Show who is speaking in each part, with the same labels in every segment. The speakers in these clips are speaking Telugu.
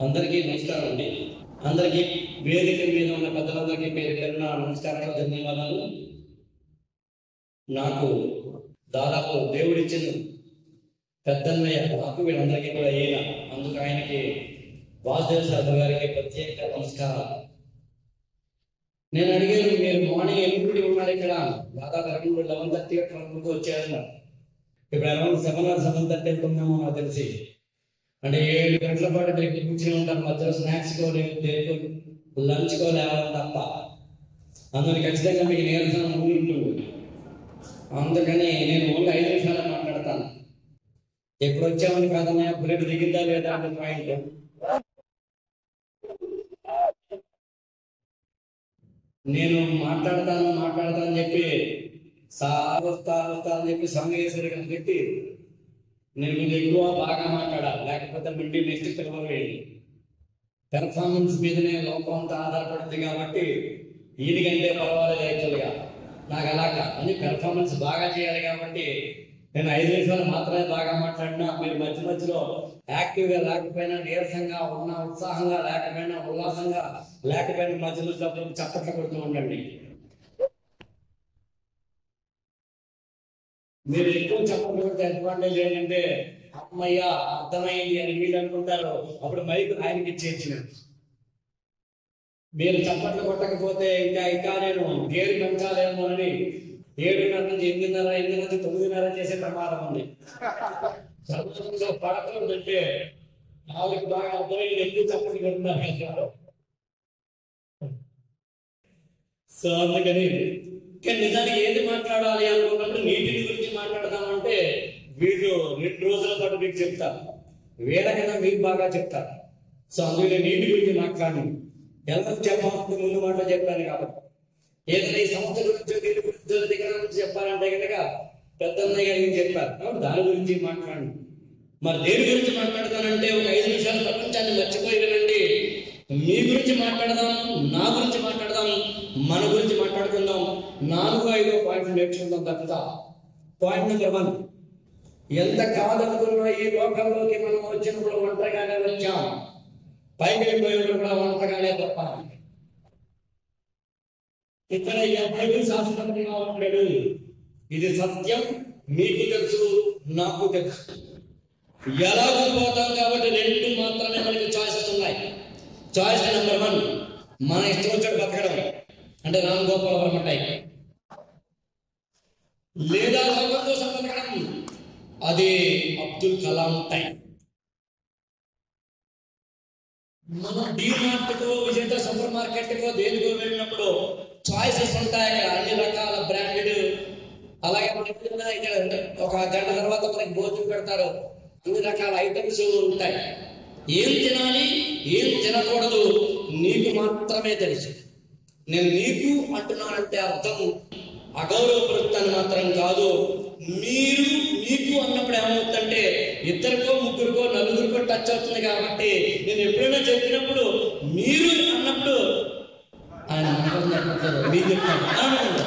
Speaker 1: అందరికీ నమస్కారం అండి అందరికీ వేదిక మీద ఉన్న పెద్దలందరికీ పేరు పేరున నమస్కారాలు ధన్యవాదాలు నాకు దాదాపు దేవుడిచ్చిన పెద్దన్నయ్య నాకు వీళ్ళందరికీ కూడా ఈయన అందుకు ఆయనకి వాసుదేవ సాధు గారికి ప్రత్యేక నమస్కారం నేను అడిగాను మీరు మార్నింగ్ ఎనిమిది ఉన్నారు ఇక్కడ దాదాపు అరౌండ్ లెవెన్ థర్టీ వరకు వచ్చారన్నారు ఇప్పుడు around seven or seven thirty వెళ్తున్నామో నాకు తెలిసి అంటే ఏడు గంటల పాటు దగ్గర కూర్చొని ఉంటాను మధ్యలో స్నాక్స్ కో దేనికో లంచ్ కో లేవాలి తప్ప అందుకని ఖచ్చితంగా మీకు నీరసం ఉండి ఉంటుంది అందుకని నేను ఓన్లీ ఐదు నిమిషాలు మాట్లాడతాను ఎప్పుడు వచ్చామని కాదన్నయ్య బుల్లెట్ దిగిందా లేదా అనే పాయింట్ నేను మాట్లాడతాను మాట్లాడతాను అని చెప్పి సాగుతా వస్తా అని చెప్పి సంగేశ్వరి గారు పెట్టి నేను కొంచెం ఎక్కువ బాగా మాట్లాడాలి లేకపోతే మళ్ళీ నెక్స్ట్ పిలవాలి పెర్ఫార్మెన్స్ మీదనే లోకం అంతా ఆధారపడుతుంది కాబట్టి ఈయనకంటే పర్వాలేదు యాక్చువల్గా నాకు అలా కాదు అని పెర్ఫార్మెన్స్ బాగా చేయాలి కాబట్టి నేను ఐదు నిమిషాలు మాత్రమే బాగా మాట్లాడినా మీరు మధ్య మధ్యలో యాక్టివ్గా లేకపోయినా నీరసంగా ఉన్న ఉత్సాహంగా లేకపోయినా ఉల్లాసంగా లేకపోయినా మధ్యలో చప్పట్లు చప్పట్లు కొడుతూ ఉండండి మీరు ఎక్కువ చప్పట్లు కొడితే అడ్వాంటేజ్ ఏంటంటే అమ్మయ్య అర్థమైంది అని వీళ్ళు అనుకుంటారు అప్పుడు మైక్ ఆయనకి ఇచ్చేసిన మీరు చప్పట్లు కొట్టకపోతే ఇంకా ఇంకా నేను గేరు పెంచాలేమో అని ఏడున్నర నుంచి ఎనిమిదిన్నర ఎనిమిది నుంచి తొమ్మిదిన్నర చేసే ప్రమాదం ఉంది చదువులో పడకూడదు అంటే వాళ్ళకి బాగా అర్థమైంది ఎందుకు చప్పట్లు కొడుతున్నారు సో అందుకని కానీ నిజానికి ఏది మాట్లాడాలి అనుకున్నప్పుడు నీటిని గురించి మాట్లాడదామంటే వీళ్ళు రెండు రోజుల పాటు మీకు చెప్తారు వీళ్ళకన్నా మీకు బాగా చెప్తారు సో అందుకని నీటి గురించి మాట్లాడి ఎలా చెప్పాలంటే ముందు మాట చెప్పాను కాబట్టి ఏదైనా ఈ సంస్థ గురించి దీని గురించి దగ్గర గురించి చెప్పాలంటే కనుక పెద్దన్నయ్య గారు ఏం చెప్పారు కాబట్టి దాని గురించి మాట్లాడండి మరి దేని గురించి మాట్లాడతానంటే ఒక ఐదు నిమిషాలు ప్రపంచాన్ని మర్చిపోయి వినండి మీ గురించి మాట్లాడదాం నా గురించి మాట్లాడదాం మన గురించి మాట్లాడుకుందాం నాలుగు ఐదు పాయింట్లు నేర్చుకుందాం తప్ప పాయింట్ నెంబర్ వన్ ఎంత కాదనుకున్నా ఈ లోకంలోకి మనం వచ్చినప్పుడు ఒంటరిగానే వచ్చాం పైకి వెళ్ళిపోయినప్పుడు కూడా ఒంటరిగానే తప్ప ఇక్కడ ఎవ్వరూ శాశ్వతంగా ఉండడు ఇది సత్యం మీకు తెలుసు నాకు తెలుసు ఎలాగో పోతాం కాబట్టి రెండు మాత్రమే మనకి చాయిసెస్ ఉన్నాయి చాయిస్ నెంబర్ వన్ మన ఇష్టం వచ్చాడు బతకడం అంటే రామ్ గోపాల్ వర్మ టైప్ లేదా లోకం కోసం బతకడం అది అబ్దుల్ కలాం టైప్ మనం డిమార్ట్కో విజేత సూపర్ మార్కెట్కో దేనికో వెళ్ళినప్పుడు చాయిసెస్ ఉంటాయి అక్కడ అన్ని రకాల బ్రాండెడ్ అలాగే మనకి ఏదైనా ఇక్కడ ఒక గంట తర్వాత మనకి భోజనం పెడతారు అన్ని రకాల ఐటమ్స్ ఉంటాయి ఏం తినాలి ఏం తినకూడదు నీకు మాత్రమే తెలుసు నేను నీకు అంటున్నానంటే అర్థం అగౌరవపరుస్తాను మాత్రం కాదు మీరు మీకు అన్నప్పుడు ఏమవుతుందంటే ఇద్దరికో ముగ్గురికో నలుగురికో టచ్ అవుతుంది కాబట్టి నేను ఎప్పుడైనా చెప్పినప్పుడు మీరు అన్నప్పుడు ఆయన మాట్లాడుతున్నట్టు మీరు చెప్తాను ఆనందంగా.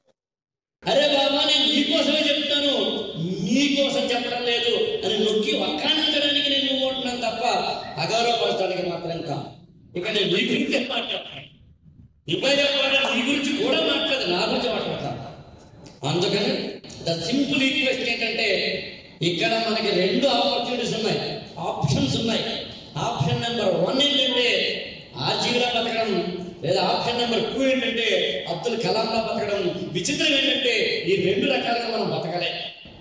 Speaker 1: అరే బాబా నేను మీకోసమే చెప్తాను మీకోసం చెప్పడం లేదు అని నొక్కి వక్రానించడానికి నేను నువ్వు ఉంటున్నాను తప్ప అగౌరవపరచడానికి మాత్రం కాదు ఇక నేను మీ గురించి మాట్లాడతాను ఇప్పుడు చెప్పాలంటే మీ గురించి కూడా మాట్లాడదు నా గురించి మాట్లాడతాను అందుకని ద సింపుల్ ఈక్వెస్ట్ ఏంటంటే ఇక్కడ మనకి రెండు ఆపర్చునిటీస్ ఉన్నాయి ఆప్షన్స్ ఉన్నాయి ఆప్షన్ నెంబర్ వన్ ఏంటంటే ఆర్జీవిలా బతకడం లేదా ఆప్షన్ నెంబర్ టూ ఏంటంటే అబ్దుల్ కలాంలా బతకడం విచిత్రం ఏంటంటే ఈ రెండు రకాలుగా మనం బతకలే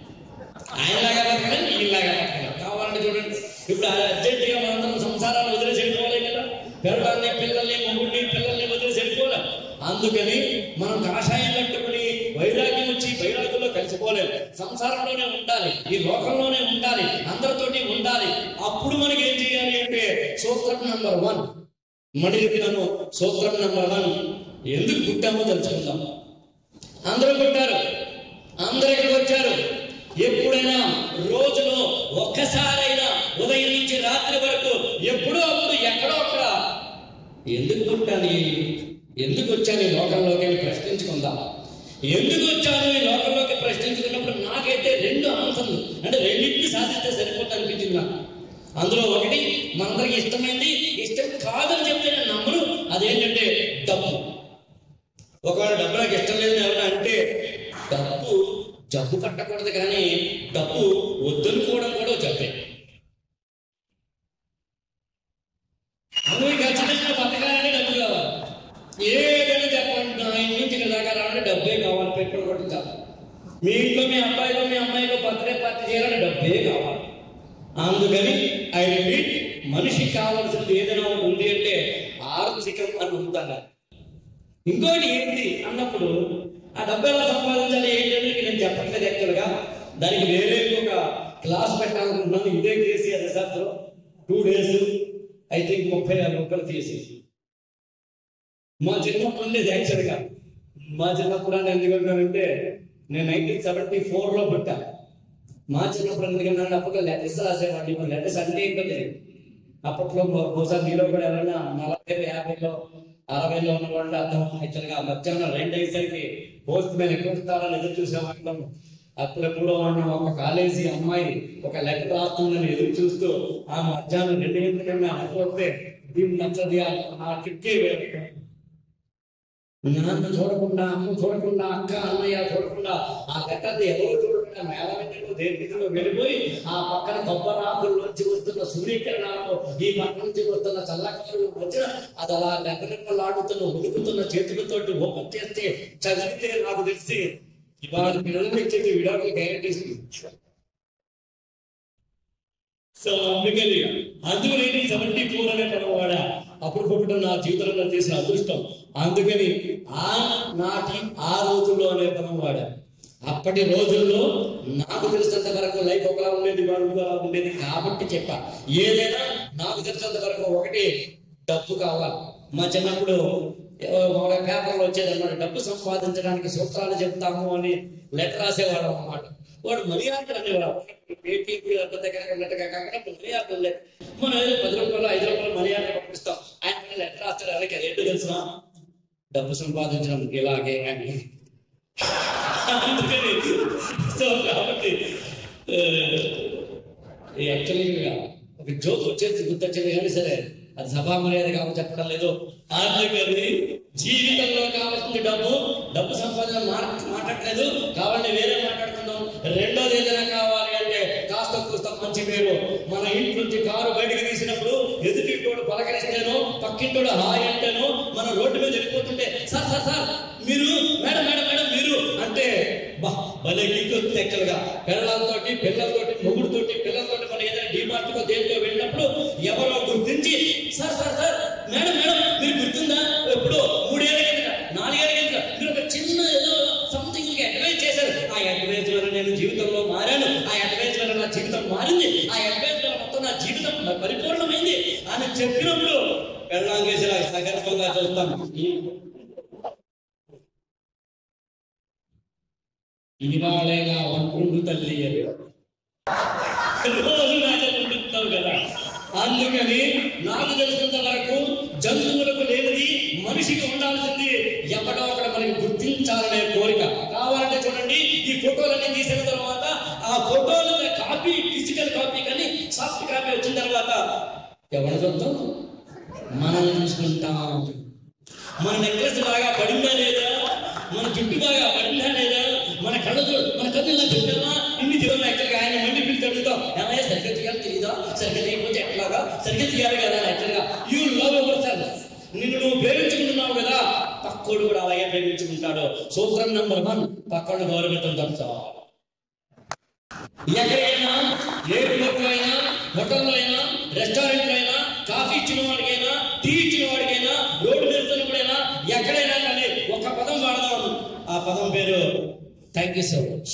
Speaker 1: ఆయనలాగా బతకలేం ఈయనలాగా బతకలేం కావాలంటే చూడండి ఇప్పుడు అర్జెంటుగా మనందరం సంసారాలు వదిలేసి వెళ్ళిపోవాలి కదా పిల్లల్ని పిల్లల్ని మొగుడిని పిల్లల్ని వదిలేసి వెళ్ళిపోలేం అందుకని మనం కాషాయం కట్టుకుని వైరాగ్యం వచ్చి వైరాగ్యంలో కలిసిపోలేం సంసారంలోనే ఉండాలి ఈ లోకంలోనే ఉండాలి అందరితోటి ఉండాలి అప్పుడు మనకి ఏం చేయాలి అంటే సూత్రం నెంబర్ వన్ మళ్ళీ చెప్తాను సూత్రం నెంబర్ వన్ ఎందుకు పుట్టామో తెలుసుకుందాం అందరూ పుట్టారు అందరూ ఇక్కడికి వచ్చారు ఎప్పుడైనా రోజులో ఒక్కసారైనా ఉదయం నుంచి రాత్రి వరకు ఎప్పుడో అప్పుడు ఎక్కడో అక్కడ ఎందుకు పుట్టాను ఎందుకు వచ్చాను ఈ లోకంలోకి అని ప్రశ్నించుకుందాం ఎందుకు వచ్చాను ఈ లోకంలోకి ప్రశ్నించుకున్నప్పుడు నాకైతే రెండు ఆన్సర్లు అంటే రెండింటిని సాధిస్తే సరిపోతుంది అనిపించింది నాకు అందులో ఒకటి మనందరికి ఇష్టమైంది ఇష్టం కాదని చెప్తే నేను నమ్మను అదేంటంటే డబ్బు ఒకవేళ డబ్బు నాకు ఇష్టం లేదని ఎవరైనా అంటే డబ్బు జబ్బు కట్టకూడదు కానీ డబ్బు వద్దనుకోవడం కూడా ఒక జబ్బే నువ్వు ఖచ్చితంగా బతకాలంటే డబ్బు కావాలి ఏదైనా చెప్పండి నా ఇంటి నుంచి ఇక్కడ దాకా రావాలంటే డబ్బే కావాలి పెట్రోల్ కొట్టి చాలు మీ ఇంట్లో మీ అబ్బాయిలో మీ అమ్మాయిలో బర్త్డే పార్టీ చేయాలంటే డబ్బే కావాలి అందుకని ఐ రిపీట్ మనిషికి కావాల్సింది ఏదైనా ఒకటి ఉంది అంటే ఆర్థికం అని ఉంటాను ఇంకోటి ఏంటి అన్నప్పుడు ఆ డబ్బు ఎలా సంపాదించాలి ఏంటి అనేది నేను చెప్పట్లేదు యాక్చువల్గా దానికి వేరే ఒక క్లాస్ పెట్టాలనుకున్నాను ఇదే కేసీ అది sir two days I think ముప్పై ఆరు రూపాయలు తీసి మా చిన్నప్పుడు ఉండేది యాక్చువల్గా మా చిన్నప్పుడు అని ఎందుకంటానంటే నేను నైన్టీన్ సెవెంటీ ఫోర్లో పుట్టా మా చిన్నప్పుడు ఎందుకంటే అప్పట్లో లెటర్స్ రాసేవాడిని ఇప్పుడు లెటర్స్ అంటే ఏంటో తెలియదు అప్పట్లో బహు- బహుశా మీలో కూడా ఎవరైనా నలభై యాభైలో అరవైలో ఉన్న వాళ్ళు అర్థం యాక్చువల్గా మధ్యాహ్నం రెండు అయ్యేసరికి పోస్ట్ మ్యాన్ ఎక్కడ వస్తారని ఎదురు చూసేవాళ్ళం అప్పుడెప్పుడో ఉన్న ఒక కాలేజీ అమ్మాయి ఒక లెటర్ రాస్తుందని ఎదురు చూస్తూ ఆ మధ్యాహ్నం రెండు గంటలకన్నా అనుకోతే దీన్ని నచ్చది ఆ- ఆ కిక్కే వేరు నాన్న చూడకుండా అమ్మ చూడకుండా అక్క అన్నయ్య చూడకుండా ఆ గట్టది ఎవరు చూడకుండా మేళ వెంటనే దేనిలో వెళ్ళిపోయి ఆ పక్కన కొబ్బరాకుల్లోంచి వస్తున్న సూర్యకిరణాలు ఈ పక్క నుంచి వస్తున్న చల్లకాలు వచ్చిన అది అలా రెక్కరెక్కలాడుతున్న ఉడుకుతున్న చేతులతోటి ఓపెన్ చేస్తే చదివితే నాకు తెలిసి ఇవాళ పిల్లలు ఇచ్చేది విడాకులు గ్యారెంటీ సో అందుకని అందుకని సెవెంటీ ఫోర్ అనే పదవాడ అప్పుడు పుట్టడం నా జీవితంలో చేసిన అదృష్టం అందుకని ఆ నాటి ఆ రోజుల్లో అనే పదం వాడా అప్పటి రోజుల్లో నాకు తెలిసినంత వరకు లైఫ్ ఒకలా ఉండేది ఒకలా ఉండేది కాబట్టి చెప్పా ఏదైనా నాకు తెలిసినంత వరకు ఒకటి డబ్బు కావాలి మా చిన్నప్పుడు ఏవో ఒక పేపర్లో వచ్చేది అన్నమాట డబ్బు సంపాదించడానికి సూత్రాలు చెప్తాము అని లెటర్ రాసేవాడు అన్నమాట వాడు మర్యాద అనేవాడు పేటీపీ దగ్గర ఉన్నట్టుగా కాకుండా మర్యాద లేదు మనం ఏదో పది రూపాయలు ఐదు రూపాయలు మర్యాద పంపిస్తాం ఆయన లెటర్ రాస్తాడు అలాగే అది ఏంటో తెలుసిన డబ్బు సంపాదించడం ఇలాగే అని అందుకని సో కాబట్టి యాక్చువల్గా ఒక జోక్ వచ్చేది గుర్తొచ్చేది కానీ సరే అది సభా మర్యాద కావాలి చెప్పడం లేదు అందుకని జీవితంలో కావాల్సింది డబ్బు డబ్బు సంపాదన మాట- మాట్లాడలేదు కావాలంటే వేరే మాట్లాడుకుందాం రెండోది ఏదైనా కావాలి అంటే కాస్త కూస్త మంచి పేరు మన ఇంటి నుంచి కారు బయటకు తీసినప్పుడు ఎదుటింటోడు పలకరిస్తేనో పక్కింటోడు హాయ్ అంటేనో మన రోడ్డు మీద వెళ్ళిపోతుంటే సార్ సార్ సార్ మీరు మేడం మేడం మేడం మీరు అంటే బా భలే కిక్కు యాక్చువల్గా పిల్లలతోటి పిల్లలతోటి మొగుడుతోటి పిల్లలతోటి మనం ఏదైనా డిమార్ట్కో దేనికో వెళ్ళినప్పుడు ఎవరో గుర్తించి sir sir sir madam madam మీరు గుర్తుందా ఎప్పుడో మూడేళ్ళ కిందట నాలుగేళ్ల కిందట మీరు ఒక చిన్న ఏదో సంథింగ్ అడ్వైజ్ చేశారు ఆ అడ్వైజ్ వల్ల నేను జీవితంలో మారాను ఆ అడ్వైజ్ వల్ల నా జీవితం మారింది ఆ అడ్వైజ్ వల్ల మొత్తం నా జీవితం పరిపూర్ణమైంది అని చెప్పినప్పుడు వెళ్ళాంగేసి సగర్భంగా చూస్తాను ఇవాళైనా వంటుండు తల్లి అని రోజు నాతో వండుతావు కదా అందుకని నాకు తెలిసినంత వరకు జంతువులకు లేనిది మనిషికి ఉండాల్సింది ఎక్కడో అక్కడ మనకి గుర్తించాలనే కోరిక కావాలంటే చూడండి ఈ ఫోటోలన్నీ తీసిన తర్వాత ఆ ఫోటోల కాపీ ఫిజికల్ కాపీ కానీ సాఫ్ట్ కాపీ వచ్చిన తర్వాత ఎవరు చూద్దాం మనం చూసుకుంటాం మన నెక్లెస్ బాగా పడిందా లేదా మన జుట్టు బాగా పడిందా లేదా మన కళ్ళతో మన కళ్ళు ఇలా చూద్దామా ఇన్ని జీవన యాక్చువల్గా ఆయన మళ్ళీ పిలిచి అడుగుతాం ఏమయ్య సరిగ్గా తీయాలి తెలీదా సరిగ్గా తీయకపోతే ఎట్లాగా సరిగ్గా తీయాలి కదా యాక్చువల్గా యూ లవ్ యువర్ సెల్ఫ్ నిన్ను నువ్వు ప్రేమించుకుంటున్నావు కదా పక్కోడు కూడా అలాగే ప్రేమించుకుంటాడు సూత్రం నెంబర్ వన్ పక్కోడు గౌరవితం తప్ప ఎక్కడైనా ఏ క్లబ్లో అయినా హోటల్లో అయినా రెస్టారెంట్లో అయినా కాఫీ ఇచ్చిన వాడికైనా టీ ఇచ్చిన వాడికైనా రోడ్డు వెళ్తున్నప్పుడైనా ఎక్కడైనా కానీ ఒక పదం వాడదాం ఆ పదం పేరు థ్యాంక్ యూ సో మచ్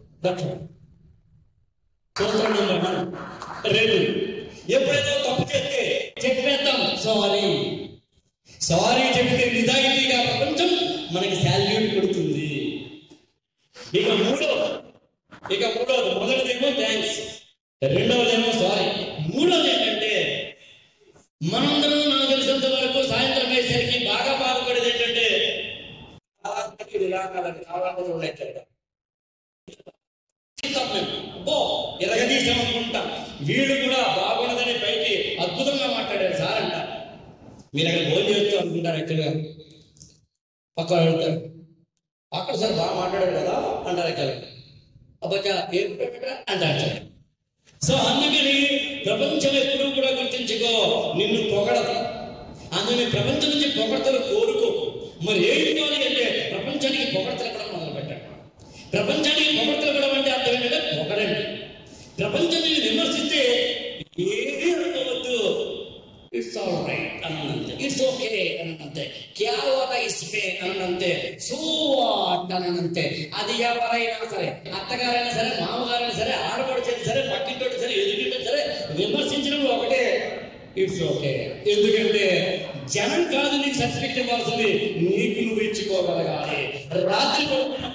Speaker 1: సూత్రం నెంబర్ వన్ రెండు ఎప్పుడైతే తప్పు చేస్తే చెప్పేద్దాం సారీ సారీ చెప్తే నిజాయితీగా ప్రపంచం మనకి శాల్యూట్ కొడుతుంది ఇక మూడో ఇక మూడోది మొదటిదేమో థ్యాంక్స్ రెండవదేమో సారీ మూడోది ఏంటంటే మనందరం నాకు తెలిసినంత వరకు సాయంత్రం అయ్యేసరికి బాగా బాధపడేది ఏంటంటే అలాంటి ఇలా కాదండి కావాలంటే చూడలేదు అబ్బో ఎరగదీసాం అనుకుంటాం వీళ్ళు కూడా బాగున్నదని పైకి అద్భుతంగా మాట్లాడారు సార్ అంట మీరు అక్కడ భోజనం చేస్తూ అనుకుంటారు యాక్చువల్గా పక్క వాళ్ళు వెళ్తారు అక్కడ సార్ బాగా మాట్లాడారు కదా అంటారు యాక్చువల్గా అబ్బా ఏం పెట్టరా అంటారు సో అందుకని ప్రపంచం ఎప్పుడూ కూడా గుర్తించుకో నిన్ను పొగడదు అందుకని ప్రపంచం నుంచి పొగడతలు కోరుకో మరి ఏం కావాలి అంటే ప్రపంచానికి పొగడతలు కూడా మొదలు పెట్టండి ప్రపంచానికి పొగడతలు కూడా అంటే అర్థం ఏంటంటే పొగడండి ప్రపంచాన్ని విమర్శిస్తే ఏమీ అనుకోవద్దు ఇట్స్ ఆల్ రైట్ అనంతే ఇట్స్ ఓకే అనంతే క్యా హోతా ఇస్మే అనంతే సో వాట్ అనంతే అది ఎవరైనా సరే అత్తగారైనా సరే మామగారైనా సరే ఆడపడిచేది సరే పక్కింటోటి సరే ఎదుటింటోటి సరే విమర్శించడం ఒకటే ఇట్స్ ఓకే ఎందుకంటే జనం కాదు నీకు సర్టిఫికెట్ ఇవ్వాల్సింది నీకు నువ్వు ఇచ్చుకోగలగాలి రాత్రి పడుకున్న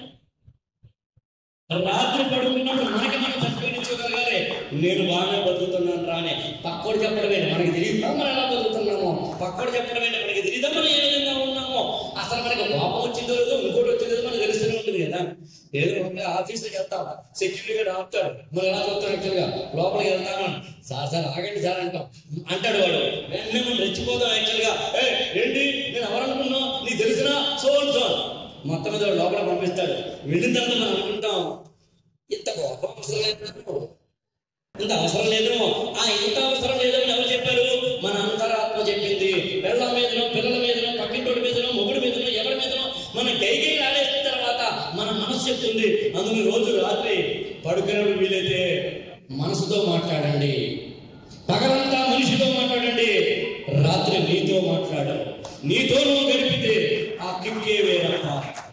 Speaker 1: రాత్రి పడుకున్నప్పుడు మనకి మనం సర్టిఫికెట్ ఇచ్చుకోగలగాలి నేను బాగా బతుకుతున్నాను రాని పక్కోడు చెప్పడం ఏంటి మనకి తెలియదా మనం ఎలా బతుకుతున్నామో పక్కోడు చెప్పడం ఏంటి మనకి తెలియదా మనం ఏ విధంగా ఉన్నామో అసలు మనకి కోపం వచ్చిందో లేదో ఇంకోటి వచ్చిందో లేదో మనకు తెలుస్తూనే ఉంటుంది కదా ఏదో ఒక ఆఫీస్కి వెళ్తాం సెక్యూరిటీ గార్డ్ ఆపుతాడు మనం ఎలా చూస్తాం యాక్చువల్గా లోపలికి వెళ్తాను సార్ సార్ ఆగండి సార్ అంటాం అంటాడు వాడు వెంటనే మనం రెచ్చిపోతాం యాక్చువల్గా ఏ ఏంటి నేను ఎవరనుకున్నా నీకు తెలిసినా సో అండ్ సో మొత్తం మీద వాడు లోపల పంపిస్తాడు వెళ్ళిన తర్వాత మనం అనుకుంటాం ఇంత కోపం అవసరం లేదు ఇంత అవసరం లేదు ఆ ఇంత అవసరం లేదని ఎవరు చెప్పారు మన అంతరాత్మ చెప్పింది పిల్లల మీదనో పిల్లల మీదనో పక్కింటోడి మీదనో మొగుడి మీదనో ఎవరి మీదనో మన గైగై ఆడేసిన తర్వాత మన మనసు చెప్తుంది అందుకు రోజు రాత్రి పడుకునేప్పుడు వీలైతే మనసుతో మాట్లాడండి పగలంతా మనిషితో మాట్లాడండి రాత్రి నీతో మాట్లాడు నీతో నువ్వు గడిపితే ఆ కిక్కే వేరప్ప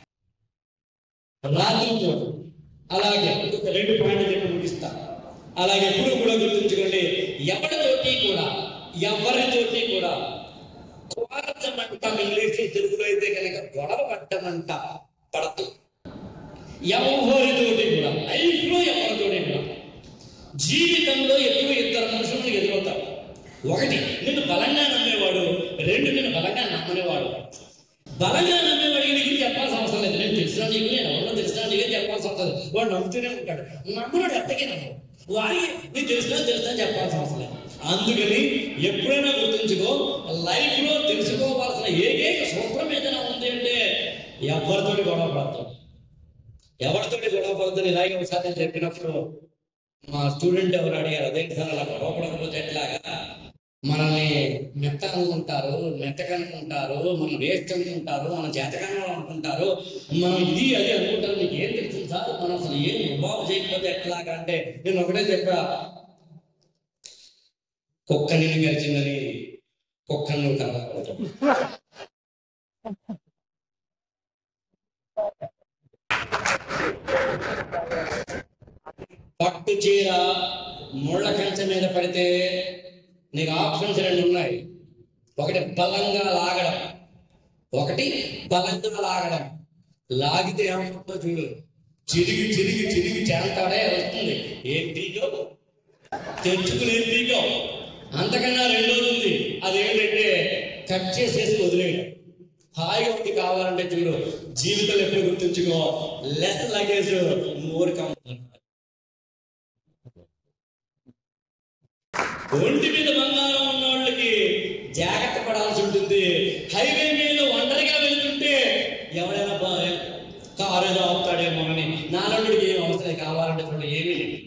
Speaker 1: రాత్రి పూట అలాగే ఇంకొక రెండు పాయింట్లు చెప్పి ముగిస్తా అలాగే ఎప్పుడు కూడా గుర్తుంచుకోండి ఎవరితోటి కూడా ఎవరితోటి కూడా కోరచమంట ఇంగ్లీష్ తెలుగులో అయితే కనుక గొడవ పట్టమంట పడదు ఎవరితోటి కూడా లైఫ్లో ఎవరితోటి కూడా జీవితంలో ఎప్పుడు ఇద్దరు మనుషులను ఎదురవుతారు ఒకటి నిన్ను బలంగా నమ్మేవాడు రెండు నిన్ను బలంగా నమ్మనేవాడు బలంగా నమ్మేవాడికి నీకు చెప్పాల్సిన అవసరం లేదు నేను తెలిసినా నీకు నేను ఎవరినో తెలిసినా నీకే చెప్పాల్సిన అవసరం లేదు వాడు నమ్ముతూనే ఉంటాడు నమ్మడు ఎట్టకే నమ్మడు వాడికి నీకు తెలిసినా తెలిసినా చెప్పాల్సిన అవసరం లేదు అందుకని ఎప్పుడైనా గుర్తుంచుకో లైఫ్ లో తెలుసుకోవాల్సిన ఏకైక సూత్రం ఏదైనా ఉంది అంటే ఎవరితోటి గొడవ పడతాం ఎవరితోటి గొడవ పడతాను ఇలాగే ఒకసారి నేను చెప్పినప్పుడు మా స్టూడెంట్ ఎవరు అడిగారు అదేంటి సార్ అలా గొడవ పడకపోతే ఎట్లాగా మనల్ని మెత్త అనుకుంటారు మెత్తక అనుకుంటారు మనం వేస్ట్ అనుకుంటారు మన చేతకంగా అనుకుంటారు మనం ఇది అది అనుకుంటారు నీకు ఏం తెలుసు సార్ మనం అసలు ఏం బాబు చేయకపోతే ఎట్లాగా అంటే నేను ఒకటే చెప్పా కుక్క నిన్ను గడిచిందని కుక్కను నువ్వు కలవకూడదు పట్టు చీర ముళ్ళ కంచె మీద పడితే నీకు ఆప్షన్స్ రెండు ఉన్నాయి ఒకటి బలంగా లాగడం ఒకటి బలంగా లాగడం లాగితే ఏమవుతుందో చూడు చిరిగి చిరిగి చిరిగి చేస్తాడే వస్తుంది ఏం పీకో తెచ్చుకుని ఏం పీకో అంతకన్నా రెండోది ఉంది అదేంటంటే కట్ చేసేసి వదిలేయడం హాయిగా ఉంది కావాలంటే చూడు జీవితంలో ఎప్పుడు గుర్తుంచుకో లెస్ లగేజ్ మోర్ కంఫర్ట్ ఒంటి మీద బంగారం ఉన్న వాళ్ళకి జాగ్రత్త పడాల్సి ఉంటుంది హైవే మీద ఒంటరిగా వెళ్తుంటే ఎవడైనా బా- కారు ఏదో ఆపుతాడేమో అని నాలుగుడికి ఏం అవసరం కావాలంటే చూడండి ఏమీ లేదు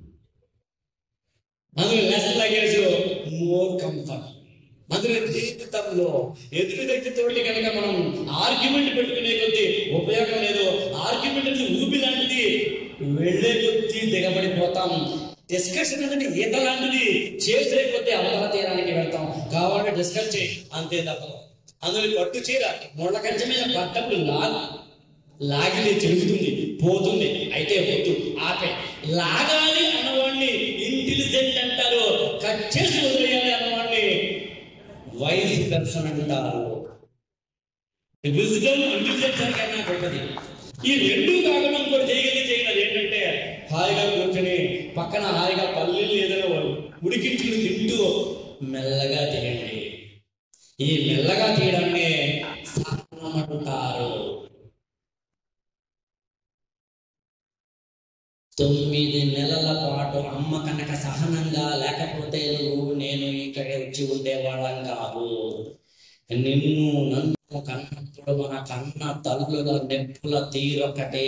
Speaker 1: అందులో లెస్ లగేజ్ మోర్ కంఫర్ట్ అందులో జీవితంలో ఎదురు వ్యక్తితోటి కనుక మనం ఆర్గ్యుమెంట్ పెట్టుకునే కొద్దీ ఉపయోగం లేదు ఆర్గ్యుమెంట్ అనేది ఊపి లాంటిది వెళ్ళే కొద్దీ దిగబడిపోతాం డిస్కషన్ అనేది ఈత లాంటిది చేసే కొద్దీ అవతల తీరానికి వెళ్తాం కావాలంటే డిస్కస్ చేయి అంతే తప్ప అందులో పట్టు చీర ముళ్ళ కంచె మీద పట్టప్పుడు లాగు లాగితే తిరుగుతుంది పోతుంది అయితే వద్దు ఆపే లాగాలి అన్నవాడిని ఇంటెలిజెంట్ అంటారు కట్ చేసి వదిలేయాలి అన్నవాడిని వైస్ పర్సన్ అంటారు విజ్డమ్ ఇంటెలిజెన్స్ కన్నా గొప్పది ఈ రెండు కాకుండా ఇంకోటి చేయగలిగి చేయగలరు ఏంటంటే హాయిగా కూర్చొని పక్కన హాయిగా పల్లెలు ఏదైనా వాళ్ళు ఉడికించుకుని తింటూ మెల్లగా తీయండి ఈ మెల్లగా తీయడాన్ని సహనం అంటారు తొమ్మిది నెలల పాటు అమ్మ కనుక సహనంగా లేకపోతే నువ్వు నేను ఇక్కడ వచ్చి ఉండేవాళ్ళం కాదు నిన్ను నన్ను కన్నప్పుడు మన కన్న తల్లుల నెప్పుల తీరొకటే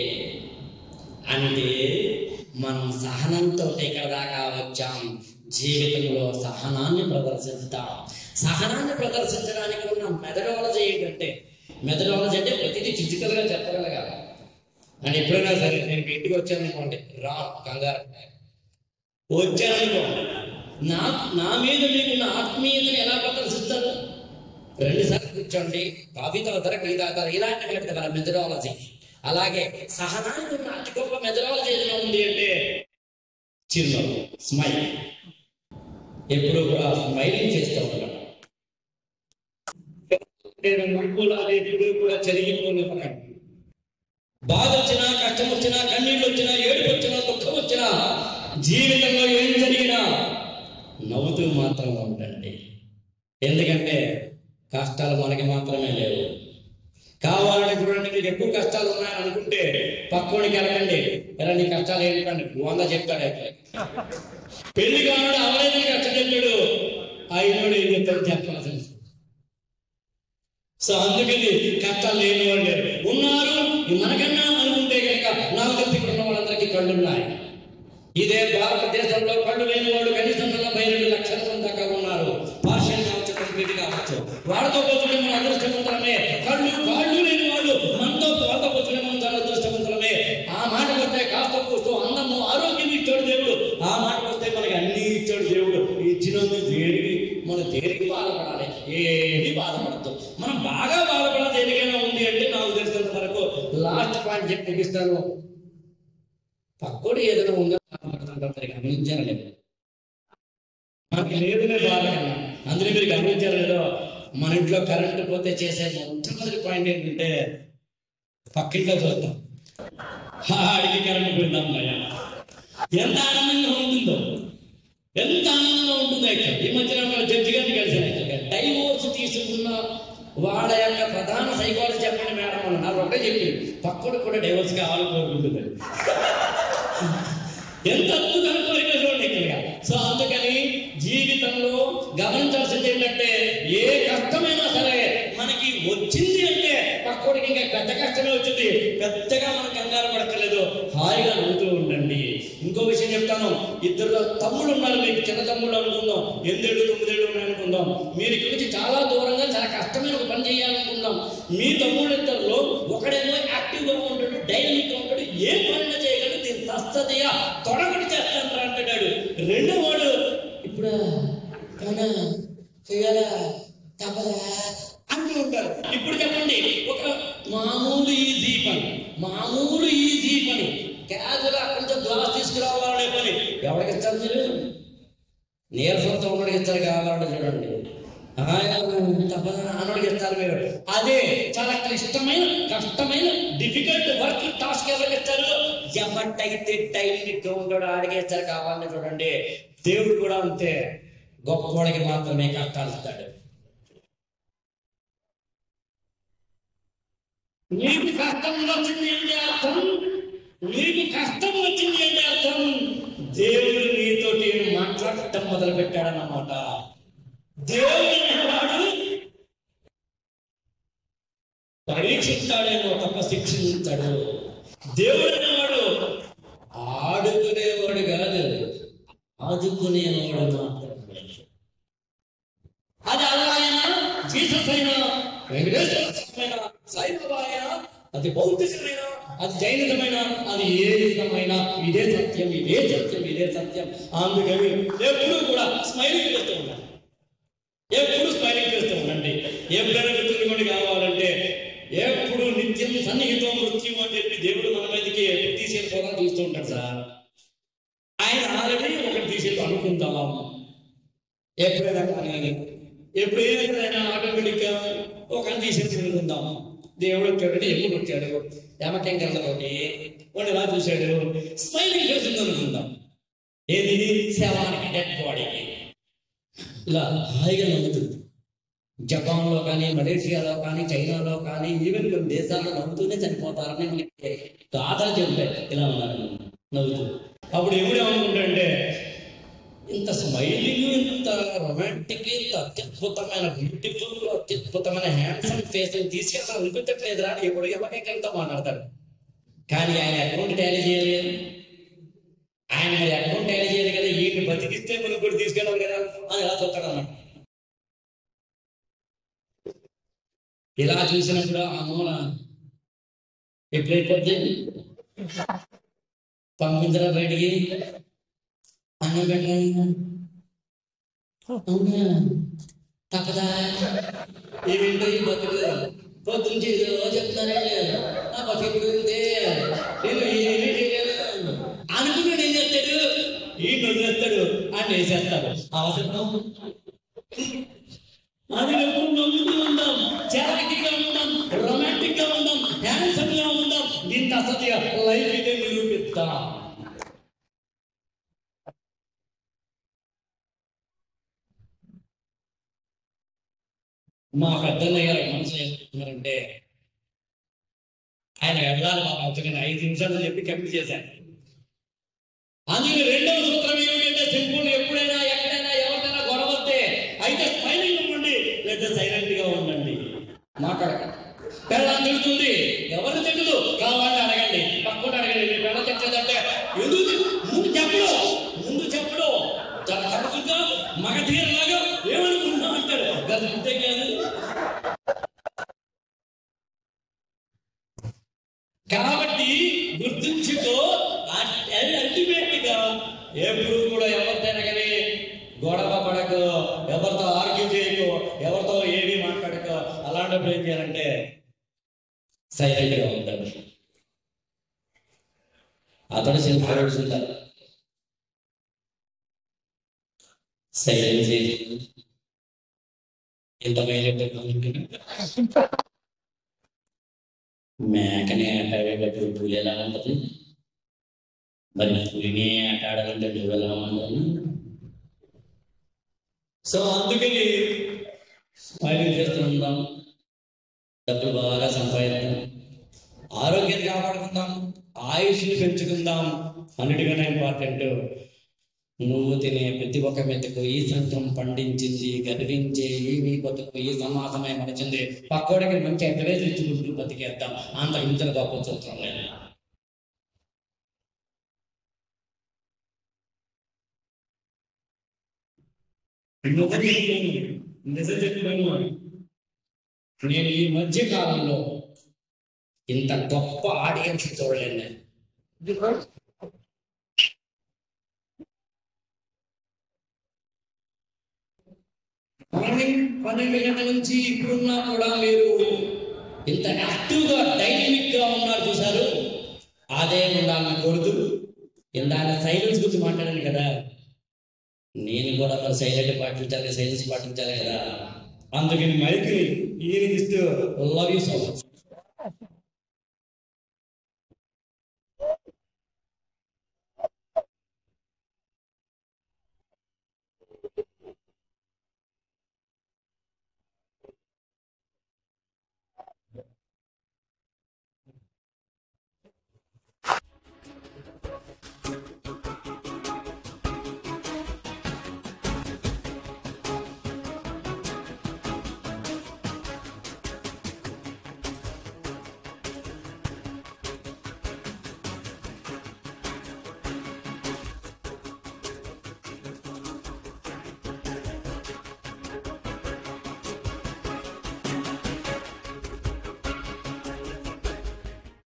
Speaker 1: అంటే మనం సహనంతో ఇక్కడ దాకా వచ్చాం జీవితంలో సహనాన్ని ప్రదర్శిస్తాం సహనాన్ని ప్రదర్శించడానికి ఉన్న మెథడాలజీ ఏంటంటే మెథడాలజీ అంటే ప్రతిదీ ఫిజికల్గా చెప్పగలగాలి అని ఎప్పుడైనా సరే నేను మీ ఇంటికి వచ్చాను అనుకోండి రా కంగారు వచ్చాను అనుకోండి నా నా మీద మీకున్న ఆత్మీయతని ఎలా ప్రదర్శిస్తారు రెండు సార్లు కూర్చోండి కాఫీ తాగుతారా టీ తాగుతారా ఇలాంటివి అంటే కదా మెథడాలజీ అలాగే సహనానికి ఉన్న అతి గొప్ప మెథడాలజీ ఏదైనా ఉంది అంటే చిరునవ్వు స్మైల్ ఎప్పుడు కూడా స్మైలింగ్ చేస్తూ ఉంటాం నేను ముక్కులు ఎప్పుడు కూడా చెరిగిపోనివ్వకండి బాధ వచ్చినా కష్టం వచ్చినా కన్నీళ్ళు వచ్చినా ఏడుపు వచ్చినా దుఃఖం వచ్చినా జీవితంలో ఏం జరిగినా నవ్వుతూ మాత్రం ఉండండి ఎందుకంటే కష్టాలు మనకి మాత్రమే లేవు కావాలని చూడండి మీకు ఎక్కువ కష్టాలు ఉన్నాయని అనుకుంటే పక్కోడికి వెళ్ళండి ఎలా నీ కష్టాలు ఏంటండి వంద చెప్తాడు అయితే పెళ్లి కావాలని అవలేదని కష్టం చెప్పాడు అయినోడు ఏం చెప్తాడు చెప్పాల్సింది సో అందుకని కష్టాలు లేని వాళ్ళు లేరు. ఉన్నారు మనకన్నా అనుకుంటే కనుక నాకు తెలిసి ఇక్కడ ఉన్న వాళ్ళందరికీ కళ్ళు ఉన్నాయి ఇదే భారతదేశంలో కళ్ళు లేని వాళ్ళు కనీసం నలభై రెండు లక్షల మంది దాకా ఉన్నారు పార్షియల్ కావచ్చు కంప్లీట్ కావచ్చు వాళ్ళతో పోతుంటే మన అదృష్టవంతులమే కళ్ళు కాళ్ళు లేని వాళ్ళు మనతో వాళ్ళతో పోతుంటే మనం చాలా అదృష్టవంతులమే ఆ మాట వస్తే కాస్త కూస్తూ అందము ఆరోగ్యం ఇచ్చాడు దేవుడు ఆ మాట వస్తే మనకి అన్ని ఇచ్చాడు దేవుడు ఇచ్చినందు దేనికి మనం దేనికి బాధపడాలి ఏది బాధపడద్దు మనం బాగా బాధపడాలి దేనికైనా ఉంది అంటే నాకు తెలిసినంత వరకు లాస్ట్ పాయింట్ చెప్పి ముగిస్తాను పక్కోడు ఏదైనా ఉందో బాధపడుతుంటారు గమనించారు లేదు మనకి లేదులే బాధ కన్నా అందులో మీరు గమనించారు లేదో మన ఇంట్లో కరెంటు పోతే చేసే మొట్టమొదటి పాయింట్ ఏంటంటే పక్కింట్లో చూద్దాం ఆడికి కరెంటు పోయిందాం అయ్యా ఎంత ఆనందంగా ఉంటుందో ఎంత ఆనందంగా ఉంటుందో ఇక్కడ ఈ మధ్యన మన జడ్జి గారిని కలిసాను ఇక్కడ డైవోర్స్ తీసుకున్న వాళ్ళ యొక్క ప్రధాన సైకాలజీ చెప్పండి మేడం అని నాకు ఒకటే చెప్పి పక్కడు కూడా డైవోర్స్ కావాలని కోరుకుంటుంది ఎంత అద్భుతమైన కోరిక చూడండి ఇక్కడ సో అందుకని జీవితంలో గమనించాల్సింది ఏంటంటే ఏ కష్టమైనా సరే మనకి వచ్చింది అంటే పక్కోడికి ఇంకా పెద్ద కష్టమే వచ్చింది పెద్దగా మనం కంగారు పడక్కర్లేదు హాయిగా నవ్వుతూ ఉండండి ఇంకో విషయం చెప్తాను ఇద్దరు తమ్ముడు ఉన్నారు మీకు చిన్న తమ్ముడు అనుకుందాం ఎనిమిదేళ్ళు తొమ్మిదేళ్ళు ఉన్నాయనుకుందాం మీరు ఇక్కడి నుంచి చాలా దూరంగా చాలా కష్టమైన ఒక పని చేయాలనుకుందాం మీ తమ్ముడు ఇద్దరులో ఒకడేమో యాక్టివ్గా ఉంటాడు డైనమిక్గా ఉంటాడు ఏ పని చేయగలడు దీన్ని తస్తదియా తొడగొడి చేస్తాను అంటాడు రెండో వాడు ఇప్పుడు కానా చేయాలా తప్పదా అంటూ ఉంటారు ఇప్పుడు చెప్పండి ఒక మామూలు ఈజీ పని మామూలు ఈజీ పని క్యాజువల్ అక్కడి నుంచి గ్లాస్ తీసుకురావాలనే పని ఎవరికి ఇస్తారు మీరు నీరసంతో ఉన్నడికి ఇస్తారు కావాలంటే చూడండి ఆయన తప్పదా అన్నడికి ఇస్తారు మీరు అదే చాలా క్లిష్టమైన కష్టమైన డిఫికల్ట్ వర్క్ టాస్క్ ఎవరికి ఇస్తారు ఎవరికైతే టైంకి ఉంటాడో ఆడికి ఇస్తారు కావాలని చూడండి దేవుడు కూడా అంతే గొప్పవాడికి మాత్రమే కష్టాలు ఇస్తాడు నీకు కష్టం వచ్చింది అంటే అర్థం నీకు కష్టం వచ్చింది అంటే అర్థం దేవుడు నీతోటి మాట్లాడటం మొదలు పెట్టాడన్నమాట దేవుడు అనేవాడు పరీక్షిస్తాడేమో తప్ప శిక్షించాడు దేవుడు అనేవాడు ఆడుకునేవాడు కాదు ఆదుకునేవాడు మాత్రమే అది అలా అయినా జీసస్ అయినా వెంకటేశ్వర స్వామి అయినా సాయిబాబా అయినా అది బౌద్ధిజమైనా అది జైనిజమైనా అది ఏ విధమైన ఇదే సత్యం ఇదే సత్యం ఇదే సత్యం అందుకని ఎప్పుడు కూడా స్మైలింగ్ చేస్తూ ఉండాలి ఎప్పుడు స్మైలింగ్ చేస్తూ ఉండండి ఎప్పుడైనా గుర్తుంచుకోండి కావాలంటే ఎప్పుడు నిత్యం సన్నిహితం మృత్యు అని చెప్పి దేవుడు మన మీదకి తీసుకెళ్ళిపోవడం చూస్తూ ఉంటాడు సార్ ఆయన ఆల్రెడీ ఒకటి తీసుకెళ్ళి అనుకుందాం ఎప్పుడైనా కానీ ఎప్పుడు ఏదైనా ఆటోమేటిక్గా ఒక తీసేసి అనుకుందాం దేవుడు వచ్చాడు ఎప్పుడు వచ్చాడు యమకెంకర్లతోటి వాడు ఇలా చూశాడు స్మైలింగ్ చేసింది అనుకుందాం ఏది శవానికి డెడ్ బాడీకి ఇలా హాయిగా నవ్వుతుంది జపాన్లో కానీ మలేషియాలో కానీ చైనాలో కానీ ఈవెన్ కొన్ని దేశాల్లో నవ్వుతూనే చనిపోతారని మనకి గాథలు చెప్తాయి ఇలా ఉన్నారు నవ్వుతూ అప్పుడు ఎప్పుడు ఏమనుకుంటాడంటే ఇంత స్మైలింగ్ ఇంత రొమాంటిక్ ఇంత అత్యద్భుతమైన బ్యూటిఫుల్ అత్యద్భుతమైన హ్యాండ్సమ్ ఫేస్ తీసుకెళ్ళాలి అనిపించట్లేదు రా ఎప్పుడు ఎవరికెళ్తా మాట్లాడతాడు కానీ ఆయన అకౌంట్ టాలీ చేయాలి ఆయన మరి అకౌంట్ టాలీ చేయాలి కదా ఈయన బతికిస్తే మనం కూడా తీసుకెళ్ళాలి కదా అని ఎలా చూస్తాడు అన్నమాట ఇలా చూసినప్పుడు ఆ మూల ఎప్పుడైపోద్ది పంపించరా బయటికి అన్నం పెట్టరా అవునా తప్పదా ఏమేంటో ఈ బతుకు పొద్దున్న ఏదో చెప్తానండి నా బతుకు గురించి నేను ఏమీ చేయలేను అనుకున్నాడు ఏం చేస్తాడు ఈ వదిలేస్తాడు అని వేసేస్తాడు అవసరం అది ఎప్పుడు నవ్వుతూ ఉందాం చలాకీగా ఉందాం రొమాంటిక్ గా ఉందాం హ్యాండ్సమ్ గా ఉందాం ఇంత అసలుగా లైఫ్ ఇదే నిరూపిద్దాం మా పెద్దన్నయ్య గారు మనసు ఏం చెప్తున్నారంటే ఆయన వెళ్ళాలి మా అవసరం ఐదు నిమిషాలు చెప్పి కంప్లీట్ చేశాను అందుకే రెండవ సూత్రం ఏమిటంటే సింపుల్ ఎప్పుడైనా ఎక్కడైనా ఎవరిదైనా గొడవ వస్తే అయితే స్మైలింగ్ ఉండండి లేదా సైలెంట్ గా ఉండండి మాట్లాడకండి పెళ్ళం తిడుతుంది ఎవరు తిట్టదు కావాలని అడగండి పక్కన అడగండి మీ పెళ్ళ తిట్టదంటే ఎందుకు తిట్టు? ముందు చెప్పడు ముందు చెప్పడు చాలా కడుపుగా మగ తీరలాగా ఏమనుకుంటున్నావు అంటాడు అది అంతే కాదు కాబట్టి గుర్తుంచుకో అల్టిమేట్ గా ఎప్పుడు కూడా ఎవరితోనైనా కానీ గొడవ పడకు ఎవరితో ఆర్గ్యూ చేయకు ఎవరితో ఏమీ మాట్లాడకు అలాంటప్పుడు ఏం చేయాలంటే సైలెంట్ గా ఉంటాడు అతడు సెల్ఫ్ ఉంటారు సైలెన్స్ ఎంత వైలెంట్ మేకనే ఆటాడేటప్పుడు పులి ఎలా ఉంటుంది మరి పులిని ఆట ఆడాలంటే నువ్వు ఎలా ఉండాలి సో అందుకని స్మైలింగ్ చేస్తూ ఉందాం డబ్బులు బాగా సంపాదిద్దాం ఆరోగ్యాన్ని కాపాడుకుందాం ఆయుష్ని పెంచుకుందాం అన్నిటికన్నా ఇంపార్టెంట్ నువ్వు తినే ప్రతి ఒక్క మెతుకు ఈ సంత్రం పండించింది గర్వించే ఈ నీ బతుకు ఈ సమాజమే మనిచింది పక్కోడికి మంచి ఎంకరేజ్ ఇచ్చుకుంటూ బతికేద్దాం అంత ఇంతన గొప్ప సూత్రం లేదు నిజం చెప్తున్నాను నిజం చెప్తున్నాను నేను ఈ మధ్య కాలంలో ఇంత గొప్ప ఆడియన్స్ చూడలేను నేను మార్నింగ్ పన్నెండు గంటల నుంచి ఇప్పుడున్నా కూడా మీరు ఇంత యాక్టివ్గా డైనమిక్ గా ఉన్నారు చూసారు అదే ఉండాలని కోరుతూ ఇందాక సైలెన్స్ గురించి మాట్లాడాను కదా నేను కూడా మరి సైలెంట్ పాటించాలి సైలెన్స్ పాటించాలి కదా అందుకని మైక్ని ఈయనకి ఇస్తూ లవ్ యూ సో మచ్